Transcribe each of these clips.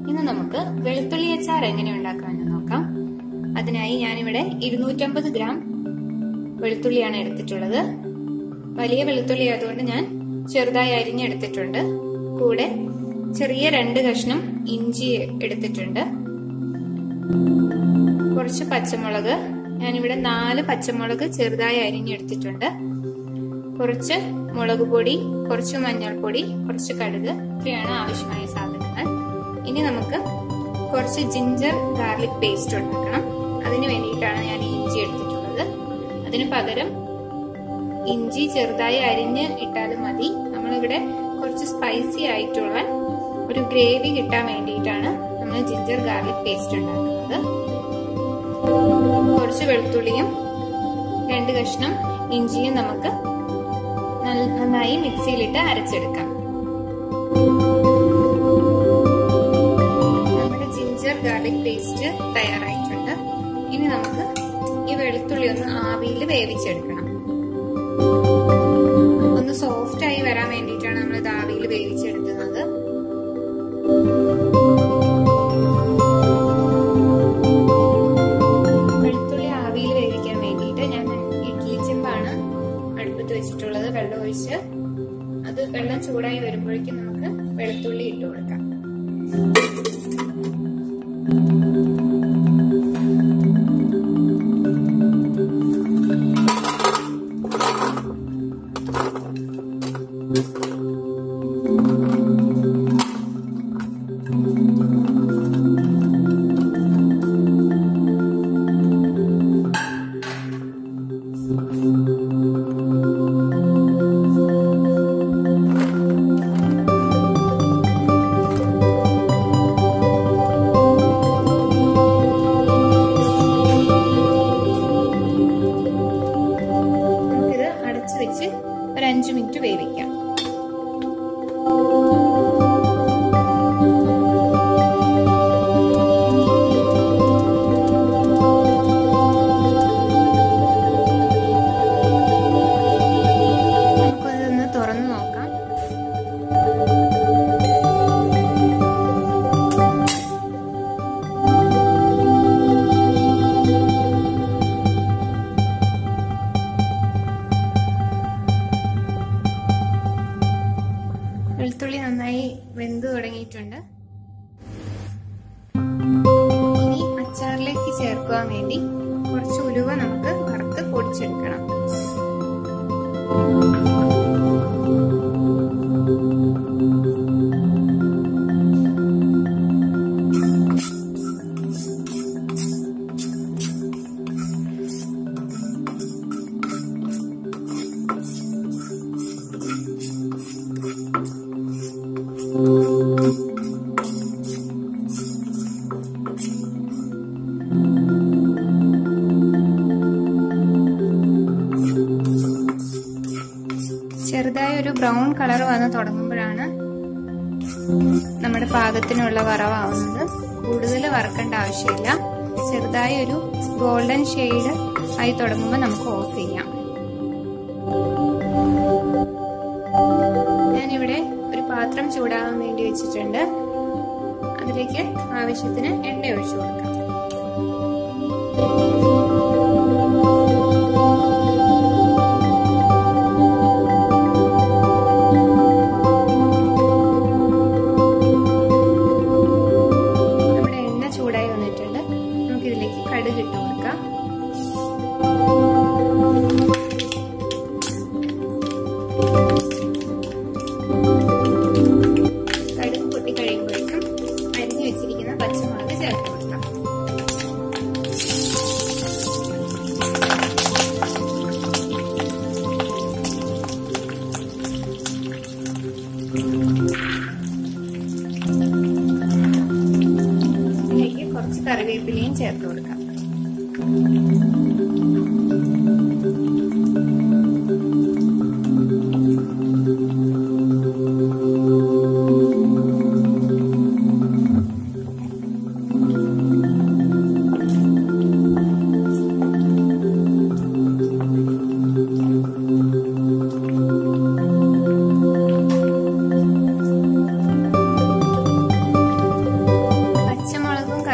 ഇന്ന് നമുക്ക് വെളുത്തുള്ളി അച്ചാർ എങ്ങനെ ഉണ്ടാക്കാമെന്ന് നോക്കാം അതിനായി ഞാനിവിടെ ഇരുന്നൂറ്റമ്പത് ഗ്രാം വെളുത്തുള്ളിയാണ് എടുത്തിട്ടുള്ളത് വലിയ വെളുത്തുള്ളി ആയതുകൊണ്ട് ഞാൻ ചെറുതായി അരിഞ്ഞെടുത്തിട്ടുണ്ട് കൂടെ ചെറിയ രണ്ട് കഷ്ണം ഇഞ്ചി എടുത്തിട്ടുണ്ട് കുറച്ച് പച്ചമുളക് ഞാനിവിടെ നാല് പച്ചമുളക് ചെറുതായി അരിഞ്ഞെടുത്തിട്ടുണ്ട് കുറച്ച് മുളക് പൊടി കുറച്ച് മഞ്ഞൾപ്പൊടി കുറച്ച് കടുക് ഇത്രയാണ് ആവശ്യമായ സാധനങ്ങൾ ഇനി നമുക്ക് കുറച്ച് ജിഞ്ചർ ഗാർലിക് പേസ്റ്റ് ഉണ്ടാക്കണം അതിന് വേണ്ടിയിട്ടാണ് ഞാൻ ഇഞ്ചി എടുത്തിട്ടുള്ളത് അതിന് പകരം ഇഞ്ചി ചെറുതായി അരിഞ്ഞ് ഇട്ടാലും മതി നമ്മളിവിടെ കുറച്ച് സ്പൈസി ആയിട്ടുള്ള ഒരു ഗ്രേവി കിട്ടാൻ വേണ്ടിയിട്ടാണ് നമ്മൾ ജിഞ്ചർ ഗാർലിക് പേസ്റ്റ് ഉണ്ടാക്കുന്നത് കുറച്ച് വെളുത്തുള്ളിയും രണ്ട് കഷ്ണം ഇഞ്ചിയും നമുക്ക് നന്നായി മിക്സിയിലിട്ട് അരച്ചെടുക്കാം നമ്മുടെ ജിഞ്ചർ ഗാർലിക് പേസ്റ്റ് തയ്യാറായിട്ടുണ്ട് ഇനി നമുക്ക് ഈ വെളുത്തുള്ളി ഒന്ന് ആവിയിൽ വേവിച്ചെടുക്കണം ഒന്ന് സോഫ്റ്റ് ആയി വരാൻ വേണ്ടിയിട്ടാണ് നമ്മൾ ഇത് ആവിയിൽ വേവിച്ചെടുക്കുന്നത് വെളുത്തുള്ളി ആവിയിൽ വേവിക്കാൻ വേണ്ടിയിട്ട് ഞാൻ ഇഡ്ലി ചെമ്പാണ് അടുപ്പത്ത് വെച്ചിട്ടുള്ളത് വെള്ളം ഒഴിച്ച് അത് വെള്ളം ചൂടായി വരുമ്പോഴേക്കും നമുക്ക് വെളുത്തുള്ളി ഇട്ട് കൊടുക്കാം നമുക്കിത് അടച്ചു വെച്ച് ഒരു അഞ്ചു മിനിറ്റ് വേവിക്കാം നമുക്കതൊന്ന് തുറന്നു നോക്കാം വെളുത്തുള്ളി നന്നായി വെന്ത് തുടങ്ങിയിട്ടുണ്ട് ഇനി അച്ചാറിലേക്ക് ചേർക്കുവാൻ വേണ്ടി കുറച്ച് ഉലുവ നമുക്ക് വറുത്ത് പൊടിച്ചെടുക്കണം ചെറുതായ ഒരു ബ്രൗൺ കളർ വന്ന് തുടങ്ങുമ്പോഴാണ് നമ്മുടെ പാകത്തിനുള്ള വറവാവുന്നത് കൂടുതൽ വറക്കേണ്ട ആവശ്യമില്ല ചെറുതായ ഒരു ഗോൾഡൻ ഷെയ്ഡ് ആയി തുടങ്ങുമ്പോൾ നമുക്ക് ഓഫ് ചെയ്യാം ഞാനിവിടെ ഒരു പാത്രം ചൂടാകാൻ വേണ്ടി വെച്ചിട്ടുണ്ട് അതിലേക്ക് ആവശ്യത്തിന് എണ്ണ ഒഴിച്ചു കൊടുക്കാം നമ്മുടെ എണ്ണ ചൂടായി വന്നിട്ടുണ്ട് നമുക്ക് ഇതിലേക്ക് കടുക് ഇട്ട് കൊടുക്കാം കടുക് പൊട്ടി കഴിയുമ്പോഴേക്കും അരിഞ്ഞു വെച്ചിരിക്കുന്ന പച്ചമുളക് ചേർത്ത് കൊടുക്കാം ഇതിലേക്ക് കുറച്ച് കറിവേപ്പിലയും ചേർത്ത് കൊടുക്കാം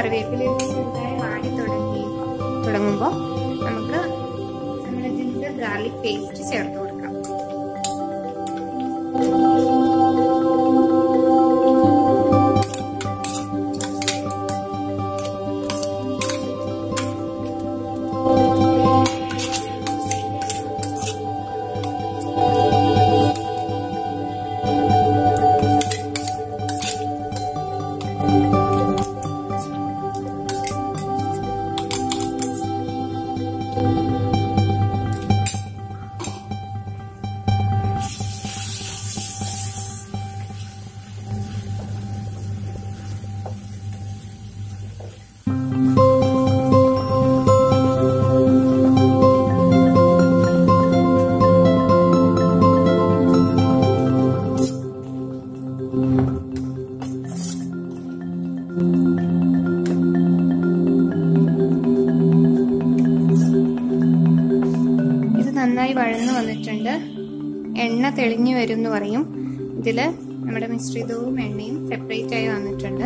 കറിവേപ്പിലയൊക്കെ ചെറുതായി വാടി തുടങ്ങി തുടങ്ങുമ്പോൾ നമുക്ക് നമ്മുടെ ജിഞ്ചർ ഗാർലിക് പേസ്റ്റ് ചേർത്ത് കൊടുക്കാം ഇത് നന്നായി വഴന്നു വന്നിട്ടുണ്ട് എണ്ണ തെളിഞ്ഞു വരും എന്ന് പറയും ഇതില് നമ്മുടെ മിശ്രിതവും എണ്ണയും സെപ്പറേറ്റ് ആയി വന്നിട്ടുണ്ട്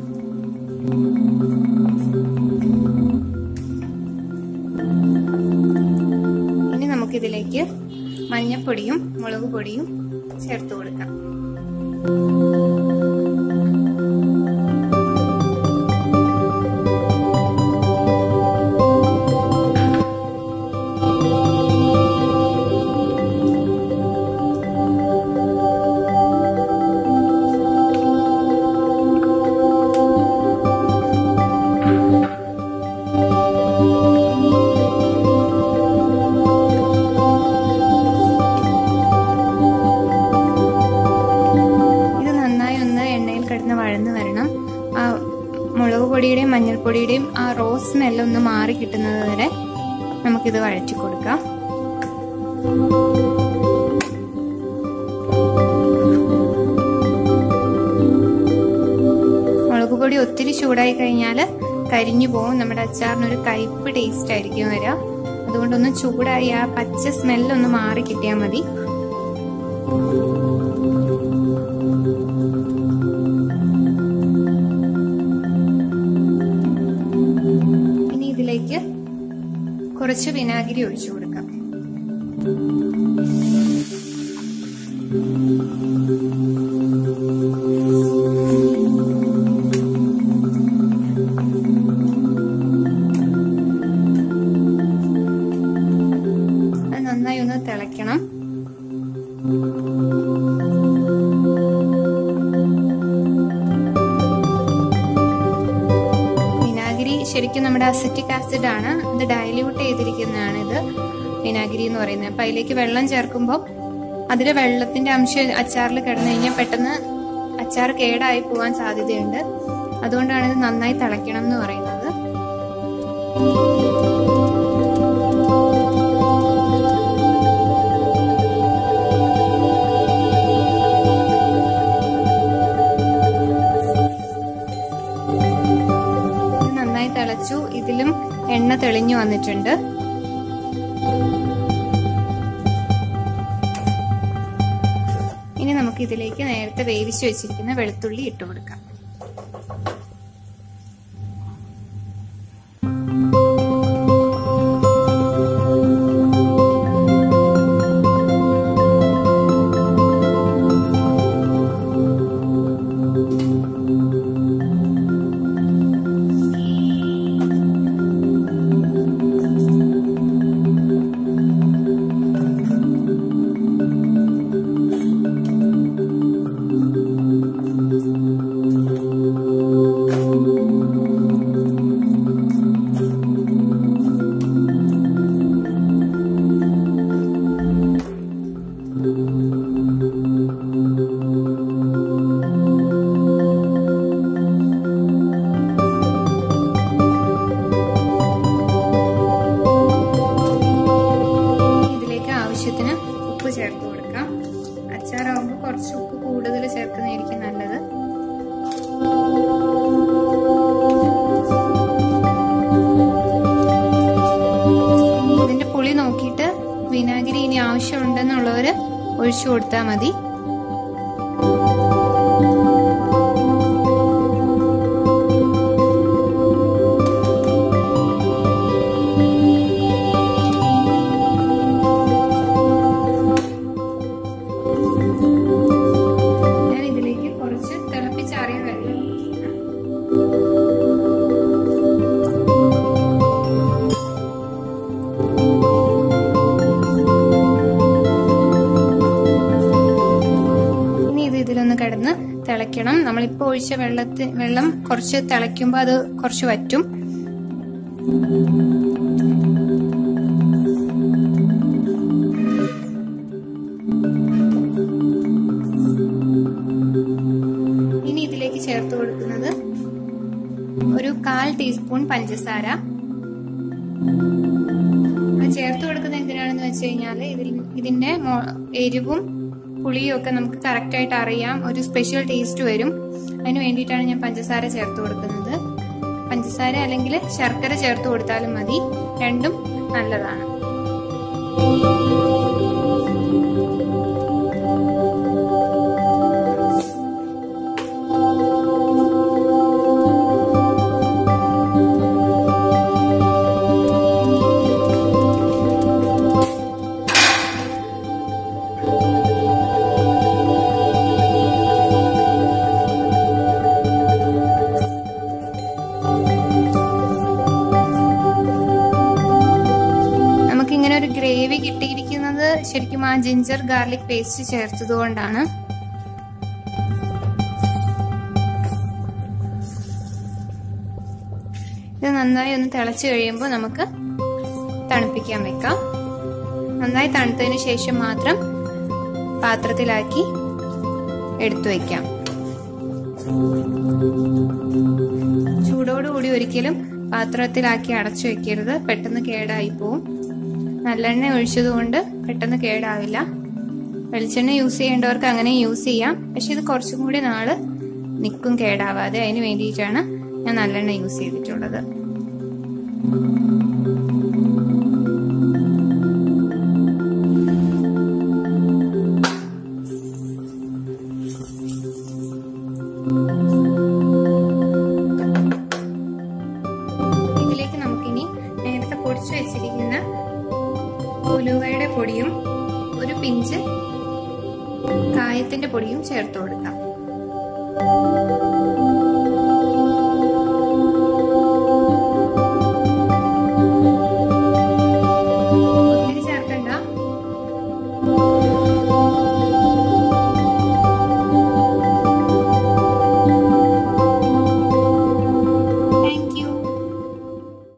ഇനി നമുക്കിതിലേക്ക് മഞ്ഞപ്പൊടിയും മുളക് പൊടിയും ചേർത്ത് കൊടുക്കാം ഇത് നന്നായി ഒന്ന് എണ്ണയിൽ കിടന്ന് വഴന്ന് വരണം ആ മുളക് പൊടിയുടെയും മഞ്ഞൾപ്പൊടിയുടെയും ആ റോസ് സ്മെല്ല് ഒന്ന് മാറി കിട്ടുന്നത് വരെ നമുക്കിത് വഴറ്റി കൊടുക്കാം മുളക് പൊടി ഒത്തിരി ചൂടായി കഴിഞ്ഞാൽ കരിഞ്ഞു പോകും നമ്മുടെ അച്ചാറിന് ഒരു കയ്പ് ടേസ്റ്റ് ആയിരിക്കും വരിക അതുകൊണ്ടൊന്ന് ചൂടായി ആ പച്ച സ്മെല്ലൊന്ന് മാറി കിട്ടിയാൽ മതി ഇനി ഇതിലേക്ക് കുറച്ച് വിനാഗിരി ഒഴിച്ചു കൊടുക്കാം അത് നന്നായി ഒന്ന് തിളയ്ക്കണം വിനാഗിരി ശരിക്കും നമ്മുടെ അസിറ്റിക് ആസിഡ് ആണ് ഇത് ഡയല്യൂട്ട് ചെയ്തിരിക്കുന്നതാണ് ഇത് വിനാഗിരി എന്ന് പറയുന്നത് അപ്പൊ അതിലേക്ക് വെള്ളം ചേർക്കുമ്പോൾ അതിലെ വെള്ളത്തിന്റെ അംശം അച്ചാറിൽ കിടന്നു കഴിഞ്ഞാൽ പെട്ടെന്ന് അച്ചാർ കേടായി പോകാൻ സാധ്യതയുണ്ട് അതുകൊണ്ടാണ് ഇത് നന്നായി തിളയ്ക്കണം എന്ന് പറയുന്നത് ഇത് നന്നായി തിളച്ചു ഇതിലും എണ്ണ തെളിഞ്ഞു വന്നിട്ടുണ്ട് ഇനി നമുക്ക് ഇതിലേക്ക് നേരത്തെ വേവിച്ചു വെച്ചിരിക്കുന്ന വെളുത്തുള്ളി ഇട്ട് കൊടുക്കാം ഇതിലേക്ക് ആവശ്യത്തിന് ഉപ്പ് ചേർത്ത് കൊടുക്കാം അച്ചാറാവുമ്പോൾ കുറച്ച് ഉപ്പ് കൂടുതൽ ചേർക്കുന്നതായിരിക്കും നല്ലത് ഇതിന്റെ പുളി നോക്കിയിട്ട് വിനാഗിരി ഇനി ആവശ്യമുണ്ടെന്നുള്ളവര് ഒഴിച്ചു കൊടുത്താൽ മതി തിളയ്ക്കണം നമ്മളിപ്പോൾ ഒഴിച്ച വെള്ളത്തിൽ വെള്ളം കുറച്ച് തിളയ്ക്കുമ്പോൾ അത് കുറച്ച് വറ്റും ഇനി ഇതിലേക്ക് ചേർത്ത് കൊടുക്കുന്നത് ഒരു കാൽ ടീസ്പൂൺ പഞ്ചസാര ചേർത്ത് കൊടുക്കുന്നത് എന്തിനാണെന്ന് വെച്ച് കഴിഞ്ഞാൽ ഇതിൽ ഇതിന്റെ എരിവും പുളിയും ഒക്കെ നമുക്ക് കറക്റ്റ് ആയിട്ട് അറിയാം ഒരു സ്പെഷ്യൽ ടേസ്റ്റ് വരും അതിന് വേണ്ടിയിട്ടാണ് ഞാൻ പഞ്ചസാര ചേർത്ത് കൊടുക്കുന്നത് പഞ്ചസാര അല്ലെങ്കിൽ ശർക്കര ചേർത്ത് കൊടുത്താലും മതി രണ്ടും നല്ലതാണ് നമുക്കിങ്ങനെ ഒരു ഗ്രേവി കിട്ടിയിരിക്കുന്നത് ശരിക്കും ആ ജിഞ്ചർ ഗാർലിക് പേസ്റ്റ് ചേർത്തത് കൊണ്ടാണ് ഇത് നന്നായി ഒന്ന് തിളച്ചു കഴിയുമ്പോൾ നമുക്ക് തണുപ്പിക്കാൻ വെക്കാം നന്നായി തണുത്തതിന് ശേഷം മാത്രം പാത്രത്തിലാക്കി എടുത്തു വയ്ക്കാം ചൂടോടുകൂടി ഒരിക്കലും പാത്രത്തിലാക്കി അടച്ചു വെക്കരുത് പെട്ടെന്ന് കേടായി പോവും നല്ലെണ്ണ ഒഴിച്ചതുകൊണ്ട് പെട്ടെന്ന് കേടാവില്ല വെളിച്ചെണ്ണ യൂസ് ചെയ്യേണ്ടവർക്ക് അങ്ങനെ യൂസ് ചെയ്യാം പക്ഷെ ഇത് കുറച്ചും കൂടി നാള് നിൽക്കും കേടാവാതെ അതിന് വേണ്ടിയിട്ടാണ് ഞാൻ നല്ലെണ്ണ യൂസ് ചെയ്തിട്ടുള്ളത് ഇതിലേക്ക് നമുക്കിനി നേരത്തെ പൊടിച്ചു വെച്ചിരിക്കുന്ന ഉലുവയുടെ പൊടിയും ഒരു പിഞ്ച് കായത്തിന്റെ പൊടിയും ചേർത്ത് കൊടുക്കാം